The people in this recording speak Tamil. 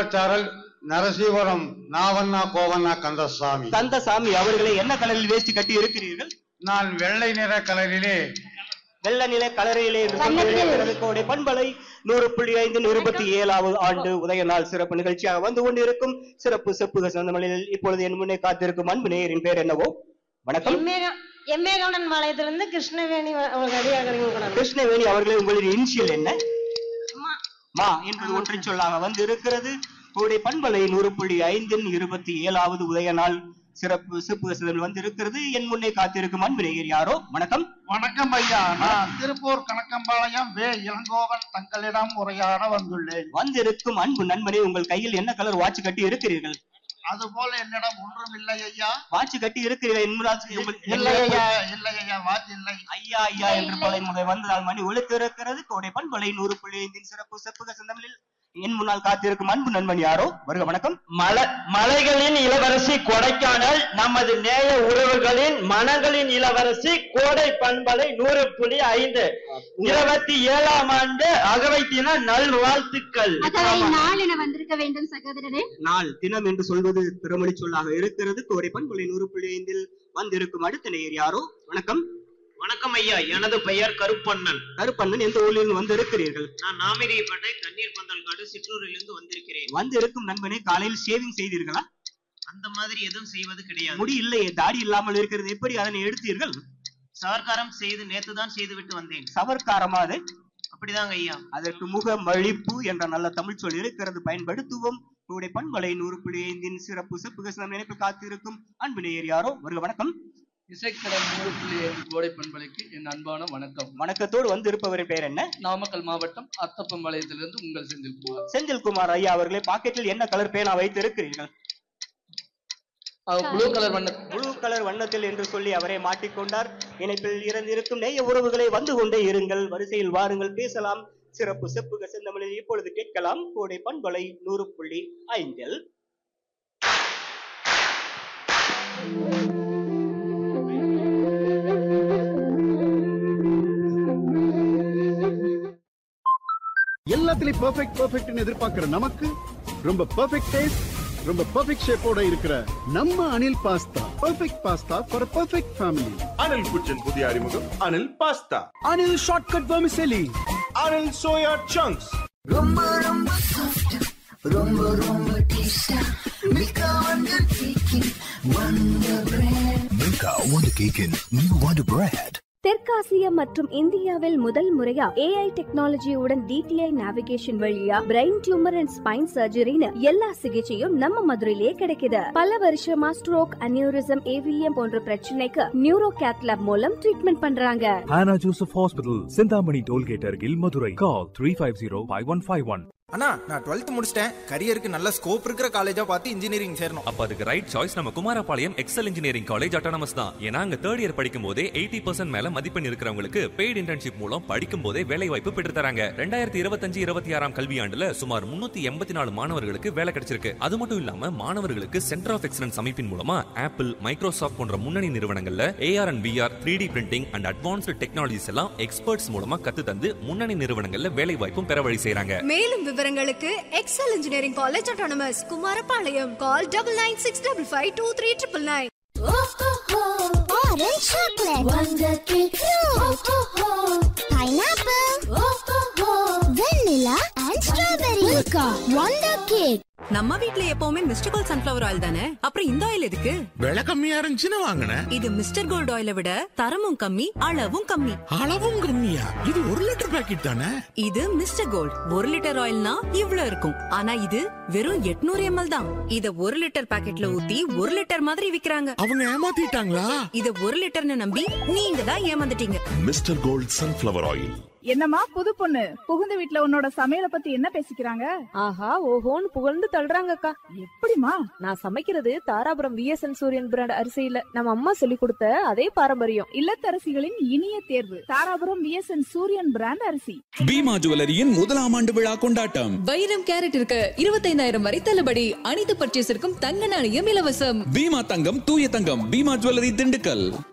பட்டினச்சாரல் நரசீவரம் நாவண்ணா கோவண்ணா கந்தசாமி கந்தசாமி அவர்களை என்ன கலரில் வேஷ்டி கட்டி இருக்கிறீர்கள் நான் வெள்ளை நிற கலரிலே வெள்ள நில கலரையிலே இருந்து கொண்டிருக்கிறது கோடை பண்பலை நூறு புள்ளி ஐந்து இருபத்தி ஏழாவது ஆண்டு உதய நாள் சிறப்பு நிகழ்ச்சியாக வந்து கொண்டிருக்கும் சிறப்பு செப்புக சந்தமலையில் இப்பொழுது என் முன்னே காத்திருக்கும் அன்பு நேயரின் பேர் என்னவோ வணக்கம் எம்மேக- எம்மேகவுண்டன் பாளையத்திலிருந்து கிருஷ்ணவேணி வ- அவங்க அடியாகிறீங்க கூட. கிருஷ்ணவேணி அவர்களே உங்களின் இனிஷியல் என்ன அம்மா, மா என்பது ஒன்றின் சொல்லாக வந்து இருக்கிறது கோடை பண்பலை நூறு புள்ளி ஐந்தின் இருபத்தி ஏழாவது உதய நாள் சிறப்பு சிறப்பு சிதம் வந்து இருக்கிறது என் முன்னே காத்திருக்கும் அன்பு நேயர் யாரோ வணக்கம் வணக்கம் ஐயா நான் திருப்பூர் கணக்கம்பாளையம் வே இளங்கோவன் தங்களிடம் உரையாட வந்துள்ளேன் வந்திருக்கும் அன்பு நண்பனே உங்கள் கையில் என்ன கலர் வாட்ச் கட்டி இருக்கிறீர்கள் அதுபோல என்னிடம் ஒன்றும் இல்லை ஐயா வாட்ச் கட்டி இருக்கிறீர்கள் என்பதால் உங்கள் இல்லை ஐயா இல்லை ஐயா வாட்ச் இல்லை ஐயா ஐயா என்று பல முறை வந்ததால் மணி ஒழுத்து இருக்கிறது கோடை பண்பலை நூறு புள்ளி ஐந்தின் சிறப்பு செப்புக செந்தமிழில் என் முன்னால் காத்திருக்கும் அன்பு நண்பன் யாரோ வருக வணக்கம் மலை மலைகளின் இளவரசி கொடைக்கானல் நமது நேய உறவுகளின் மனங்களின் இளவரசி கோடை பண்பலை நூறு புள்ளி ஐந்து இருபத்தி ஏழாம் ஆண்டு அகவை தின நல்வாழ்த்துக்கள் அகவை நாள் என வந்திருக்க வேண்டும் சகோதரரே நாள் தினம் என்று சொல்வது பிறமொழி சொல்லாக இருக்கிறது கோடை பண்பலை நூறு புள்ளி ஐந்தில் வந்திருக்கும் அடுத்த நேயர் யாரோ வணக்கம் வணக்கம் ஐயா எனது பெயர் கருப்பண்ணன் கருப்பண்ணன் எந்த ஊரிலிருந்து வந்திருக்கிறீர்கள் நான் நாமினிப்பேட்டை தண்ணீர் பந்தல்காடு சிற்றூரிலிருந்து வந்திருக்கிறேன் வந்திருக்கும் நண்பனை காலையில் ஷேவிங் செய்தீர்களா அந்த மாதிரி எதுவும் செய்வது கிடையாது முடி இல்லையே தாடி இல்லாமல் இருக்கிறது எப்படி அதனை எடுத்தீர்கள் சவர்க்காரம் செய்து நேத்து தான் செய்து விட்டு வந்தேன் சவர்க்காரமா அது அப்படிதாங்க ஐயா அதற்கு முக மழிப்பு என்ற நல்ல தமிழ் சொல் இருக்கிறது பயன்படுத்துவோம் உங்களுடைய பண்பலை நூறு புள்ளி ஐந்தின் சிறப்பு செப்புக சில நினைப்பு காத்திருக்கும் அன்பு நேயர் யாரோ வருக வணக்கம் இசைக்கடல் நூறு புள்ளி ஐந்து கோடை பண்பலைக்கு என் அன்பான வணக்கம் வணக்கத்தோடு வந்திருப்பவரின் பெயர் என்ன நாமக்கல் மாவட்டம் அத்தப்பம்பாளையத்திலிருந்து உங்கள் செந்தில்குமார் செந்தில்குமார் ஐயா அவர்களே பாக்கெட்டில் என்ன கலர் பேனா வைத்து இருக்கிறீர்கள் ப்ளூ கலர் வண்ண ப்ளூ கலர் வண்ணத்தில் என்று சொல்லி அவரே மாட்டிக்கொண்டார் இணைப்பில் இறந்திருக்கும் நேய உறவுகளை வந்து கொண்டே இருங்கள் வரிசையில் வாருங்கள் பேசலாம் சிறப்பு செப்புக செந்தமிழில் இப்பொழுது கேட்கலாம் கோடை பண்பலை நூறு புள்ளி ஐந்தில் எல்லாத்துலயும் பெர்ஃபெக்ட் பெர்ஃபெக்ட்னு எதிர்பார்க்கிற நமக்கு ரொம்ப பெர்ஃபெக்ட் டேஸ்ட் ரொம்ப பெர்ஃபெக்ட் ஷேப்போட இருக்கிற நம்ம Anil pasta perfect pasta for perfect family Anil kitchen புதிய அறிமுகம் Anil pasta Anil shortcut vermicelli Anil soya chunks தெற்காசியா மற்றும் இந்தியாவில் முதல் முறையா ஏஐ டெக்னாலஜியுடன் டிடிஐ நேவிகேஷன் வழியா பிரெயின் டியூமர் அண்ட் ஸ்பைன் சர்ஜரின்னு எல்லா சிகிச்சையும் நம்ம மதுரையிலேயே கிடைக்குது பல வருஷமா ஸ்ட்ரோக் அனியூரிசம் ஏவிஎம் போன்ற பிரச்சனைக்கு நியூரோ கேத்லாப் மூலம் ட்ரீட்மெண்ட் பண்றாங்க Hannah Joseph Hospital, Sindhamani Tollgate Argil, Madurai. Call 350-5151. அண்ணா நான் டுவெல்த் முடிச்சிட்டேன் கரியருக்கு நல்ல ஸ்கோப் இருக்கிற காலேஜா பார்த்து இன்ஜினியரிங் சேரணும் அப்ப அதுக்கு ரைட் சாய்ஸ் நம்ம Kumarapalayam Excel engineering college autonomous தான் ஏன்னா அங்க தேர்ட் இயர் படிக்கும் போதே எயிட்டி பர்சன்ட் மேல மதிப்பெண் இருக்கிறவங்களுக்கு பெய்டு இன்டர்ன்ஷிப் மூலம் படிக்கும் போதே வேலை வாய்ப்பு பெற்று தராங்க ரெண்டாயிரத்தி இருபத்தஞ்சு இருபத்தி ஆறாம் கல்வியாண்டுல சுமார் முன்னூத்தி எண்பத்தி நாலு மாணவர்களுக்கு வேலை கிடைச்சிருக்கு அது மட்டும் இல்லாம மாணவர்களுக்கு சென்டர் ஆஃப் எக்ஸலன்ஸ் அமைப்பின் மூலமா ஆப்பிள் மைக்ரோசாஃப்ட் போன்ற முன்னணி நிறுவனங்கள்ல AR and VR three D printing and advanced technologies எல்லாம் எக்ஸ்பர்ட்ஸ் மூலமா கத்து தந்து முன்னணி நிறுவனங்கள்ல வேலை வாய்ப்பும் பெற வழி செய்றாங்க மேலும் விவரங்களுக்கு Excel engineering college autonomous Kumarapalayam call double nine six double five two three triple nine Orange chocolate. Wonder cake. Pineapple. Vanilla and strawberry. Milka. Wonder cake. நம்ம வீட்ல எப்பவுமே மிஸ்டர் கோல்ட் சன்ஃபிளவர் ஆயில் தானே அப்புறம் இந்த ஆயில் எதுக்கு விலை கம்மியா இருந்துச்சுன்னு வாங்கினேன் இது மிஸ்டர் கோல்ட் ஆயிலை விட தரமும் கம்மி அளவும் கம்மி அளவும் கம்மியா இது ஒரு லிட்டர் பாக்கெட் தானே இது மிஸ்டர் கோல்ட் ஒரு லிட்டர் ஆயில்னா இவ்ளோ இருக்கும் ஆனா இது வெறும் 800 எம்எல் தான் இத ஒரு லிட்டர் பாக்கெட்ல ஊத்தி ஒரு லிட்டர் மாதிரி விக்கிறாங்க அவங்க ஏமாத்திட்டாங்களா இத ஒரு லிட்டர்னு நம்பி நீங்க தான் ஏமாந்துட்டீங்க மிஸ்டர் கோல்ட் சன்ஃபிளவர் ஆயில் என்னம்மா புது பொண்ணு புகுந்த வீட்ல உன்னோட சமையல பத்தி என்ன பேசிக்கிறாங்க ஆஹா ஓஹோன்னு புகழ்ந்து தள்ளுறாங்கக்கா எப்படிமா நான் சமைக்கிறது தாராபுரம் விஎஸ்என் சூரியன் பிராண்ட் அரிசியில நம்ம அம்மா சொல்லி கொடுத்த அதே பாரம்பரியம் இல்லத்தரசிகளின் இனிய தேர்வு தாராபுரம் விஎஸ்என் சூரியன் பிராண்ட் அரிசி பீமா ஜுவல்லரியின் முதலாம் ஆண்டு விழா கொண்டாட்டம் வைரம் கேரட் இருக்க இருபத்தைந்தாயிரம் வரை தள்ளுபடி அனைத்து பர்ச்சேஸிற்கும் தங்க நாணயம் இலவசம் பீமா தங்கம் தூய தங்கம் பீமா ஜுவல்லரி திண்டுக்கல்